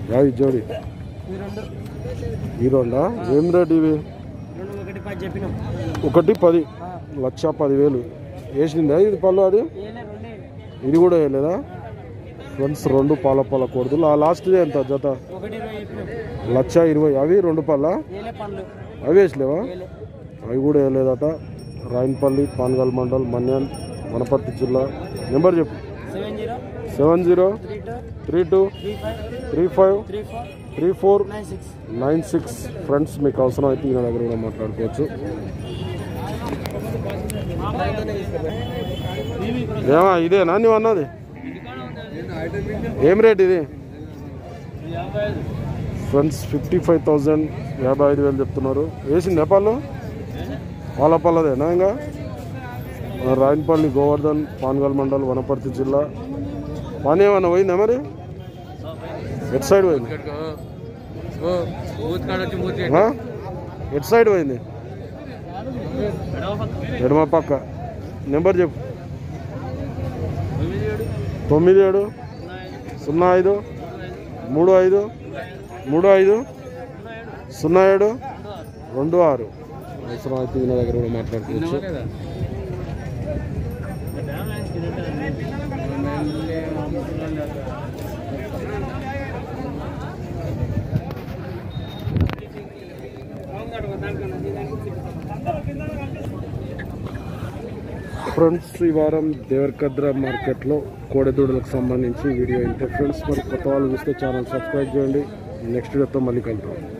యావి జోడి ఈ రెండు ఈ రెండా ఏం రేట్ ఇవి రెండు ఒకటి పది చెప్పినాం ఒకటి పది లక్ష పదివేలు వేసిందా ఇది పళ్ళు అది ఏలే రెండే ఇది కూడా వేయలేదా ఫ్రెండ్స్ రెండు పాల పాల కొడుతులు ఆ లాస్ట్ది ఎంత జత ఒకటి ఇరవై చెప్పినాం లక్ష ఇరవై అవి రెండు పళ్ళ ఏలే పండ్లు అవి వేసలేవా ఏలే అవి కూడా వేయలేదట రాయన్పల్లి పాన్గల్ మండల్ మన్యాన్ వనపర్తి జిల్లా నెంబర్ చెప్పు seven zero seven zero three two three two three five three five three three four four nine six nine six friends మీకు అవసరం అయితే ఈయన దగ్గర కూడా మాట్లాడుకోవచ్చు ఏమా ఇదేనా నువ్వు అన్నది ఏం రేట్ ఇది ఫ్రెండ్స్ ఫిఫ్టీ ఫైవ్ థౌజండ్ యాభై ఐదు వేలు చెప్తున్నారు వేసింది పాలు పాల పల్లదేనా ఇంకా మన రాయనపల్లి గోవర్ధన్ పాన్గల్ మండల్ వనపర్తి జిల్లా పని ఏమన్నా పోయిందా మరి ఎట్ సైడ్ పోయింది ఆ? ఎట్ సైడ్ పోయింది ఎడమ పక్క నెంబర్ చెప్పు తొమ్మిది ఏడు సున్నా ఐదు మూడు ఐదు మూడు ఐదు సున్నా ఏడు రెండు ఆరు అవసరం అయితే ఈయన దగ్గర కూడా మాట్లాడుకోవచ్చు ఫ్రెండ్స్ ఈ వారం దేవరకద్ర మార్కెట్లో కోడెదూడలకు సంబంధించి వీడియో ఇంతే ఫ్రెండ్స్ మరి కొత్త వాళ్ళు చూస్తే ఛానల్ సబ్స్క్రైబ్ చేయండి నెక్స్ట్ వీడియోతో మళ్ళీ కలుద్దాం